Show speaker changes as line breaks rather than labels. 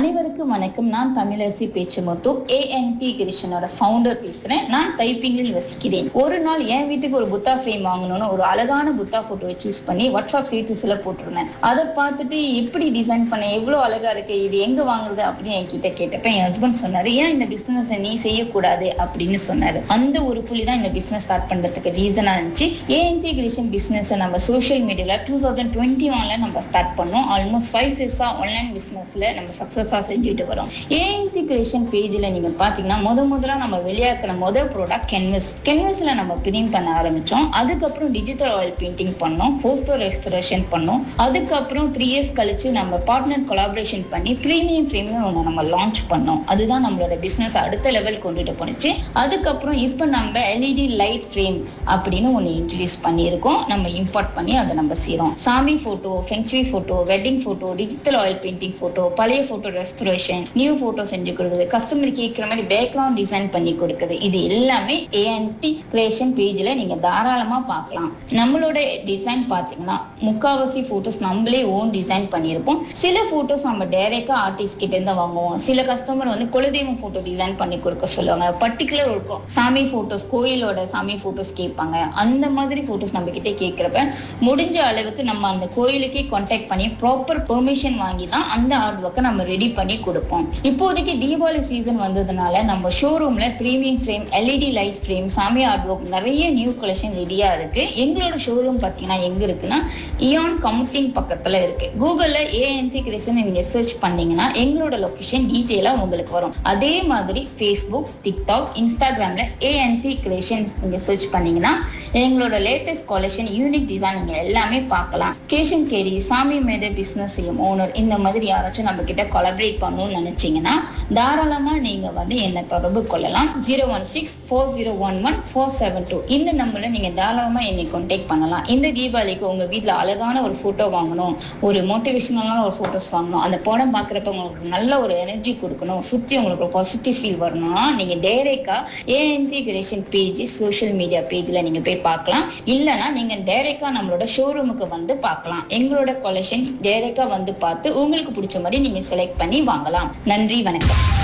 அனைவருக்கும் வணக்கம் நான் தமிழரசி பேச்சுமுத்து ஏஎன்டி கிருஷ்ணனோட ஃபவுண்டர் பேசுறேன் நான் டைப்பிங்கில் வசிக்கிறேன் ஒரு நாள் என் வீட்டுக்கு ஒரு புத்தா ஃப்ரேம் வாங்கணும்னு ஒரு அழகான புத்தா போட்டோவை சூஸ் பண்ணி வாட்ஸ்அப் ஸ்டேட்டஸ்ல போட்டிருந்தேன் அதை பார்த்துட்டு எப்படி டிசைன் பண்ண எவ்வளவு அழகா இருக்கு இது எங்க வாங்குறது அப்படின்னு என்கிட்ட கேட்டப்ப என் ஹஸ்பண்ட் சொன்னாரு ஏன் இந்த பிசினஸ் நீ செய்யக்கூடாது அப்படின்னு சொன்னாரு அந்த ஒரு புள்ளி தான் இந்த பிசினஸ் ஸ்டார்ட் பண்றதுக்கு ரீசனா இருந்துச்சு ஏஎன்டி கிரியேஷன் பிசினஸ் நம்ம சோஷியல் மீடியால டூ தௌசண்ட் டுவெண்ட்டி ஒன்ல நம்ம ஸ்டார்ட் பண்ணோம் ஆல்மோஸ்ட் ஃபைவ் இயர்ஸா ஆன்லைன் பிசினஸ்ல நம்ம சக்சஸா செஞ்சுட்டு வரோம் ஏஎன்சி கிரியேஷன் பேஜ்ல நீங்க பாத்தீங்கன்னா முத முதல்ல நம்ம வெளியாக்கின முதல் ப்ராடக்ட் கென்வஸ் கென்வஸ்ல நம்ம பிரிண்ட் பண்ண ஆரம்பிச்சோம் அதுக்கப்புறம் டிஜிட்டல் ஆயில் பெயிண்டிங் பண்ணோம் போஸ்டர் ரெஸ்டரேஷன் பண்ணோம் அதுக்கப்புறம் த்ரீ இயர்ஸ் கழிச்சு நம்ம பார்ட்னர் கொலாபரேஷன் பண்ணி ப்ரீமியம் ப்ரீமியம் ஒன்று நம்ம லான்ச் பண்ணோம் அதுதான் நம்மளோட பிசினஸ் அடுத்த லெவல் கொண்டுட்டு போனுச்சு அதுக்கப்புறம் இப்போ நம்ம எல்இடி லைட் ஃப்ரேம் அப்படின்னு ஒன்று இன்ட்ரடியூஸ் பண்ணியிருக்கோம் நம்ம இம்போர்ட் பண்ணி அதை நம்ம செய்கிறோம் சாமி ஃபோட்டோ ஃபென்ச்சுரி photo wedding photo digital oil painting photo பழைய ஃபோட்டோ ரெஸ்டரேஷன் நியூ ஃபோட்டோ செஞ்சு கொடுக்குது கஸ்டமர் கேட்குற மாதிரி பேக்ரவுண்ட் டிசைன் பண்ணி கொடுக்குது இது எல்லாமே ஏஎன்டி கிரியேஷன் பேஜில் நீங்கள் தாராளமாக பார்க்கலாம் நம்மளோட டிசைன் பார்த்தீங்கன்னா முக்காவாசி ஃபோட்டோஸ் நம்மளே ஓன் டிசைன் பண்ணியிருப்போம் சில ஃபோட்டோஸ் நம்ம டைரெக்டாக ஆர்டிஸ்ட் கிட்ட இருந்து வாங்குவோம் சில கஸ்டமர் வந்து குலதெய்வம் ஃபோட்டோ டிசைன் பண்ணி கொடுக்க சொல்லுவாங்க பர்டிகுலர் இருக்கும் சாமி ஃபோட்டோஸ் கோயிலோட சாமி ஃபோட்டோஸ் கேட்பாங்க அந்த மாதிரி ஃபோட்டோஸ் நம்ம கிட்ட கேட்குறப்ப முடிஞ்ச அளவுக்கு நம்ம அந்த கோயிலுக்கே கான்டாக்ட் பண்ணி ப்ராப்பர் பெர்மிஷன் வாங்கி தான் அந்த ஆர்ட் ஒர்க்கை நம்ம ரெடி பண்ணி கொடுப்போம் இப்போதைக்கு தீபாவளி சீசன் வந்ததுனால நம்ம ஷோரூம்ல premium frame LED light frame சாமி ஆர்ட் ஒர்க் நிறைய நியூ கலெக்ஷன் ரெடியா இருக்கு எங்களோட ஷோரூம் பார்த்தீங்கன்னா எங்க இருக்குன்னா இயான் கம்யூட்டிங் பக்கத்துல இருக்கு கூகுள்ல ஏஎன்டி கிரியேஷன் நீங்க சர்ச் பண்ணீங்கன்னா எங்களோட லொகேஷன் டீட்டெயிலா உங்களுக்கு வரும் அதே மாதிரி ஃபேஸ்புக் டிக்டாக் இன்ஸ்டாகிராம்ல ஏஎன்டி கிரியேஷன் நீங்க சர்ச் பண்ணீங்கன்னா எங்களோட லேட்டஸ்ட் கலெக்ஷன் யூனிக் டிசைன் நீங்க எல்லாமே பார்க்கலாம் கேஷன் கேரி சாமி மேட பிசினஸ் செய்யும் ஓனர் இந்த மாதிரி யாராச்சும் நம்ம கிட்ட கொலபரேட் பண்ணணும்னு நினைச்சீங்கன்னா தாராளமா நீங்க வந்து என்னை தொடர்பு கொள்ளலாம் zero one six four zero one one four seven two இந்த நம்பர்ல நீங்க தாராளமா என்னை கான்டாக்ட் பண்ணலாம் இந்த தீபாவளிக்கு உங்க வீட்ல அழகான ஒரு போட்டோ வாங்கணும் ஒரு மோட்டிவேஷனலான ஒரு போட்டோஸ் வாங்கணும் அந்த படம் பாக்குறப்ப உங்களுக்கு நல்ல ஒரு எனர்ஜி கொடுக்கணும் சுத்தி உங்களுக்கு ஒரு பாசிட்டிவ் ஃபீல் வரணும்னா நீங்க டைரக்டா A N D creation page social media பேஜ்ல நீங்க போய் பார்க்கலாம் இல்லைன்னா நீங்க டைரக்டா நம்மளோட ஷோரூமுக்கு வந்து பார்க்கலாம் எங்களோட கலெக்ஷன் டைரக்டா வந்து பார்த்து உங்களுக்கு பிடிச்ச மாதிரி நீங்க செலக்ட் பண்ணி வாங்கலாம் நன்றி வணக்கம்